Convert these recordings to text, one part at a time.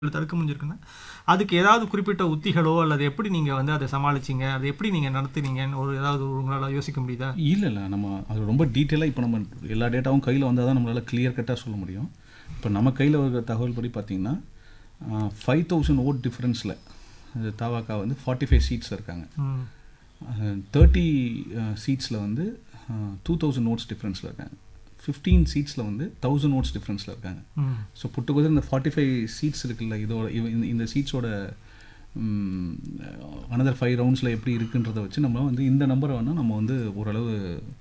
தடுக்க முடிஞ்சிருக்குன்னா அதுக்கு ஏதாவது குறிப்பிட்ட உத்திகளோ அல்லது எப்படி நீங்கள் வந்து அதை சமாளிச்சீங்க அதை எப்படி நீங்கள் நடத்துனீங்கன்னு ஒரு ஏதாவது உங்களால் யோசிக்க முடியுதா இல்லை இல்லை நம்ம அது ரொம்ப டீட்டெயிலாக இப்போ நம்ம எல்லா டேட்டாவும் கையில் வந்தால் தான் நம்மளால் கிளியர் கட்டாக சொல்ல முடியும் இப்போ நம்ம கையில் இருக்கிற தகவல் படி பார்த்தீங்கன்னா ஃபைவ் தௌசண்ட் ஓட் டிஃப்ரென்ஸில் தாவாக்கா வந்து ஃபார்ட்டி ஃபைவ் சீட்ஸ் இருக்காங்க ம் தேர்ட்டி சீட்ஸில் வந்து டூ தௌசண்ட் நோட்ஸ் டிஃப்ரென்ஸில் இருக்காங்க ஃபிஃப்டீன் சீட்ஸில் வந்து தௌசண்ட் நோட்ஸ் டிஃப்ரென்ஸில் இருக்காங்க ம் ஸோ புட்டுக்குதர் இந்த ஃபார்ட்டி ஃபைவ் சீட்ஸ் இருக்குல்ல இதோட இவ- இந்த- இந்த சீட்ஸோட அனதர் ஃபைவ் ரவுண்ட்ஸில் எப்படி இருக்குன்றதை வச்சு நம்ம வந்து இந்த நம்பரை வேணால் நம்ம வந்து ஓரளவு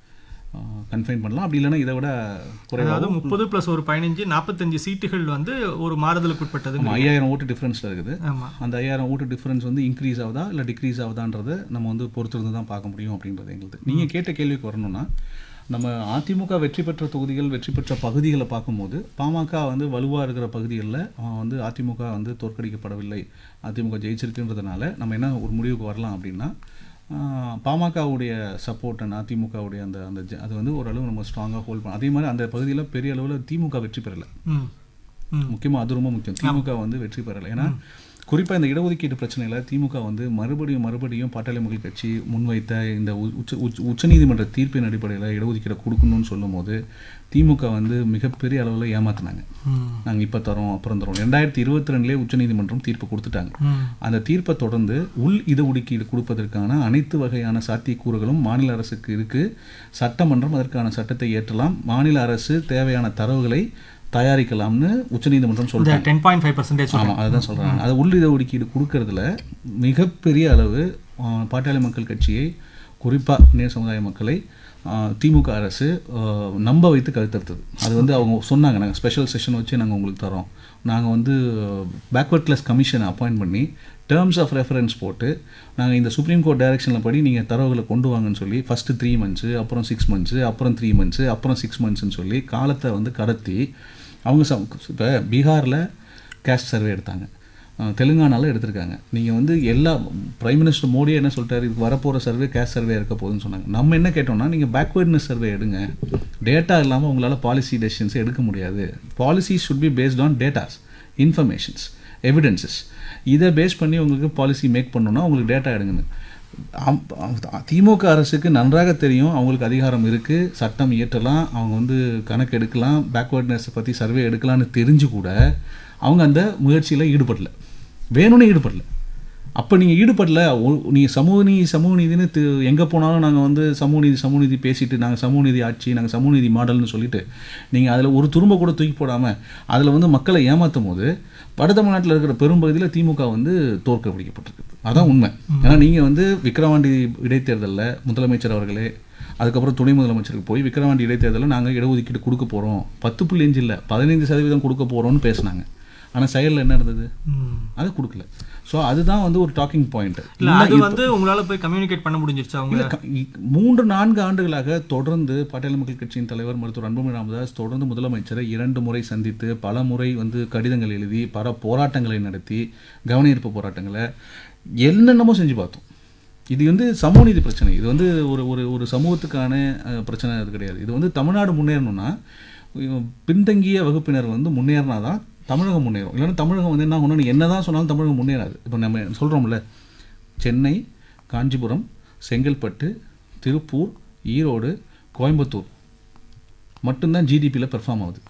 கன்ஃபைன் பண்ணலாம் அப்படி இல்லைன்னா இதை விட குறைவாக அதாவது முப்பது ப்ளஸ் ஒரு பதினஞ்சு நாற்பத்தஞ்சு சீட்டுகள் வந்து ஒரு மாறுதலுக்கு உட்பட்டது நம்ம ஐயாயிரம் ஓட்டு டிஃப்ரென்ஸில் இருக்குது ஆமாம் அந்த ஐயாயிரம் ஓட்டு டிஃப்ரென்ஸ் வந்து இன்க்ரீஸ் ஆகுதா இல்லை டிக்ரீஸ் ஆகுதான்றதை நம்ம வந்து பொறுத்திருந்து தான் பார்க்க முடியும் அப்படின்றது எங்களுக்கு நீங்கள் கேட்ட கேள்விக்கு வரணும்னா நம்ம அதிமுக வெற்றி பெற்ற தொகுதிகள் வெற்றி பெற்ற பகுதிகளை பார்க்கும்போது பாமக வந்து வலுவாக இருக்கிற பகுதிகளில் வந்து அதிமுக வந்து தோற்கடிக்கப்படவில்லை அதிமுக ஜெயிச்சிருக்குன்றதுனால நம்ம என்ன ஒரு முடிவுக்கு வரலாம் அப்படின்னா ஆஹ், பாமகவுடைய சப்போர்ட் அண்ட் அதிமுகவுடைய அந்த அந்த ஜ- அது வந்து ஓரளவு நம்ம ஸ்ட்ராங்காக ஹோல்ட் பண்ண அதே மாதிரி அந்த பகுதியில் பெரிய அளவில் திமுக வெற்றி பெறலை ம் ம் முக்கியமாக அது ரொம்ப முக்கியம் திமுக வந்து வெற்றி பெறலை ஏன்னா குறிப்பாக இந்த இடஒதுக்கீடு பிரச்சனையில் திமுக வந்து மறுபடியும் மறுபடியும் பாட்டாளி மக்கள் கட்சி முன்வைத்த இந்த உ- உச்ச உச்ச உச்சநீதிமன்ற தீர்ப்பின் அடிப்படையில் இடஒதுக்கீடை கொடுக்கணும்னு சொல்லும்போது திமுக வந்து மிகப்பெரிய அளவில் ஏமாத்துனாங்க ம் நாங்கள் இப்போ தரோம் அப்புறம் தரோம் ரெண்டாயிரத்தி இருபத்தி ரெண்டுலேயே உச்சநீதிமன்றம் தீர்ப்பு கொடுத்துட்டாங்க ம் அந்த தீர்ப்பை தொடர்ந்து உள் இடஒதுக்கீடு கொடுப்பதற்கான அனைத்து வகையான சாத்தியக்கூறுகளும் மாநில அரசுக்கு இருக்கு சட்டமன்றம் அதற்கான சட்டத்தை இயற்றலாம் மாநில அரசு தேவையான தரவுகளை தயாரிக்கலாம்னு உச்சநீதிமன்றம் இந்த சொல்றாங்க டென் பாயிண்ட் ஃபைவ் பர்சன்டேஜ் ஆமாம் அதுதான் சொல்றாங்க அது உள் இடஒதுக்கீடு கொடுக்கறதுல மிகப்பெரிய அளவு ஆ, பாட்டாளி மக்கள் கட்சியை குறிப்பாக நேர் சமுதாய மக்களை ஆ, திமுக அரசு ஆ, நம்ப வைத்து கருத்தெடுத்தது அது வந்து அவங்க சொன்னாங்க நாங்கள் ஸ்பெஷல் செஷன் வச்சு நாங்கள் உங்களுக்கு தரோம் நாங்கள் வந்து பேக்வர்ட் கிளாஸ் கமிஷனை அப்பாயிண்ட் பண்ணி டேர்ம்ஸ் ஆஃப் ரெஃபரன்ஸ் போட்டு நாங்கள் இந்த சுப்ரீம் கோர்ட் டைரக்ஷனில் படி நீங்கள் தரவுகளை கொண்டு வாங்கன்னு சொல்லி ஃபஸ்ட்டு த்ரீ மந்த்ஸு அப்புறம் சிக்ஸ் மந்த்ஸு அப்புறம் த்ரீ மந்த்ஸு அப்புறம் சிக்ஸ் மந்த்ஸ்னு சொல்லி காலத்தை வந்து கடத்தி அவங்க சம் இப்போ பீகாரில் கேஸ்ட் சர்வே எடுத்தாங்க அஹ் தெலுங்கானால எடுத்திருக்காங்க நீங்கள் வந்து எல்லா பிரைம் மினிஸ்டர் மோடியே என்ன சொல்லிட்டாரு இதுக்கு வரப்போகிற சர்வே கேஸ்ட் சர்வே இருக்க போகுதுன்னு சொன்னாங்க நம்ம என்ன கேட்டோம்னா நீங்கள் பேக்வேர்ட்னஸ் சர்வே எடுங்க டேட்டா இல்லாமல் உங்களால் பாலிசி டெசிஷன்ஸ் எடுக்க முடியாது policy should be based on datas informations evidences இதை பேஸ் பண்ணி உங்களுக்கு பாலிசி மேக் பண்ணணும்னா உங்களுக்கு டேட்டா எடுங்கன்னு அம்- அ- திமுக அரசுக்கு நன்றாக தெரியும் அவங்களுக்கு அதிகாரம் இருக்குது சட்டம் இயற்றலாம் அவங்க வந்து கணக்கு எடுக்கலாம் பேக்வேர்ட்னஸை பற்றி சர்வே எடுக்கலாம்னு தெரிஞ்சு கூட அவங்க அந்த முயற்சியில் ஈடுபடல வேணும்னே ஈடுபடல அப்போ நீங்கள் ஈடுபடல நீங்கள் சமூக நீதி சமூக நீதினு எங்கே போனாலும் நாங்கள் வந்து சமூக நீதி சமூக நீதி பேசிட்டு நாங்கள் சமூக நீதி ஆட்சி நாங்கள் சமூக நீதி மாடல்னு சொல்லிட்டு நீங்கள் அதில் ஒரு துரும்ப கூட தூக்கி போடாமல் அதில் வந்து மக்களை ஏமாற்றும் போது வட தமிழ்நாட்டில் இருக்கிற பெரும்பகுதியில் திமுக வந்து தோற்கடிக்கப்பட்டிருக்கு அதான் உண்மை ஏன்னா நீங்கள் வந்து விக்கிரவாண்டி இடைத்தேர்தலில் முதலமைச்சர் அவர்களே அதுக்கப்புறம் துணை முதலமைச்சருக்கு போய் விக்கிரவாண்டி இடைத்தேர்தலில் நாங்கள் இடஒதுக்கீடு கொடுக்க போகிறோம் பத்து புள்ளி அஞ்சு இல்லை பதினைந்து சதவீதம் கொடுக்க போகிறோம்னு பேசுனாங்க ஆனால் செயலில் என்ன நடந்தது ம் அதை கொடுக்கல ஸோ அதுதான் வந்து ஒரு டாக்கிங் பாயிண்ட் இல்ல அது வந்து உங்களால போய் கம்யூனிகேட் பண்ண முடிஞ்சிருச்சு அவங்க இல்ல, க- இ- மூன்று நான்கு ஆண்டுகளாக தொடர்ந்து பாட்டாளி மக்கள் கட்சியின் தலைவர் மருத்துவர் அன்புமணி ராமதாஸ் தொடர்ந்து முதலமைச்சரை இரண்டு முறை சந்தித்து பல முறை வந்து கடிதங்கள் எழுதி பல போராட்டங்களை நடத்தி கவனஈர்ப்பு போராட்டங்களை என்னென்னமோ செஞ்சு பார்த்தோம் இது வந்து சமூக நீதி பிரச்சனை இது வந்து ஒரு ஒரு ஒரு சமூகத்துக்கான அஹ், பிரச்சனை அது கிடையாது இது வந்து தமிழ்நாடு முன்னேறணும்னா இவன் பின்தங்கிய வகுப்பினர் வந்து முன்னேறினா தான் தமிழகம் முன்னேறும் இல்லைன்னா தமிழகம் வந்து என்ன ஒன்று என்ன தான் சொன்னாலும் தமிழகம் முன்னேறாது இப்போ நம்ம சொல்கிறோம்ல சென்னை காஞ்சிபுரம் செங்கல்பட்டு திருப்பூர் ஈரோடு கோயம்புத்தூர் மட்டும்தான் ஜிடிபியில் பெர்ஃபார்ம் ஆகுது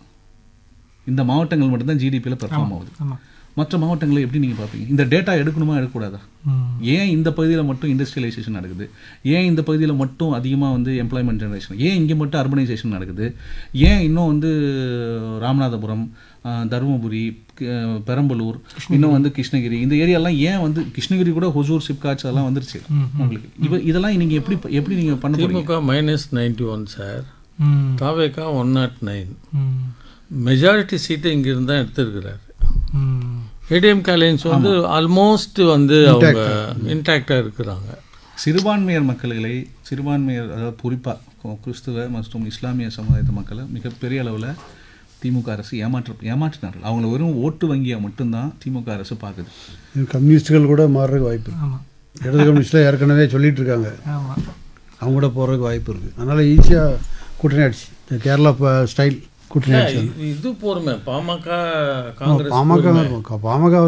இந்த மாவட்டங்கள் மட்டும்தான் ஜிடிபியில் பெர்ஃபார்ம் ஆகுது ஆமா மற்ற மாவட்டங்களை எப்படி நீங்கள் பார்ப்பீங்க இந்த டேட்டா எடுக்கணுமா எடுக்கக்கூடாதா ம் ஏன் இந்த பகுதியில் மட்டும் இண்டஸ்ட்ரியலைசேஷன் நடக்குது ஏன் இந்த பகுதியில் மட்டும் அதிகமாக வந்து எம்ப்ளாய்மெண்ட் ஜெனரேஷன் ஏன் இங்கே மட்டும் அர்பனைசேஷன் நடக்குது ஏன் இன்னும் வந்து ராமநாதபுரம் ஆஹ், தருமபுரி க- பெரம்பலூர் இன்னும் வந்து கிருஷ்ணகிரி இந்த ஏரியாலாம் ஏன் வந்து கிருஷ்ணகிரி கூட ஹொசூர் சிப்காட்ஸ் அதெல்லாம் வந்துருச்சு உங்களுக்கு இவ இதெல்லாம் நீங்கள் எப்படி எப்படி நீங்கள் பண்ண போறீங்க DMK minus ninety one sir ம் தாவேக்கா ஒன் நாட் நைன் ம் மெஜாரிட்டி சீட்டை இங்கிருந்து தான் எடுத்திருக்கிறாரு ம் ஏடிஎம் காலேஜ் வந்து ஆல்மோஸ்ட் வந்து அவங்க இன்டாக்டாக இருக்கிறாங்க சிறுபான்மையர் மக்களை சிறுபான்மையர் அதாவது குறிப்பாக கிறிஸ்துவ மற்றும் இஸ்லாமிய சமுதாயத்து மக்களை மிகப்பெரிய அளவில் திமுக அரசு ஏமாற்ற ஏமாற்றினார்கள் அவங்கள வெறும் ஓட்டு வங்கியாக மட்டும்தான் திமுக அரசு பார்க்குது கம்யூனிஸ்டுகள் கூட மாறுறதுக்கு வாய்ப்பு இருக்கு ஆமா இடது கம்யூனிஸ்டில் ஏற்கனவே சொல்லிட்டு இருக்காங்க ஆமா அவங்க கூட போகிறதுக்கு வாய்ப்பு இருக்குது அதனால் ஈஸியாக கூட்டணி ஆயிடுச்சு இந்த கேரளா ப- ஸ்டைல் கூட்டணி ஆயிடுச்சு இது போருமே பாமக காங்கிரஸ் பாமக பாமக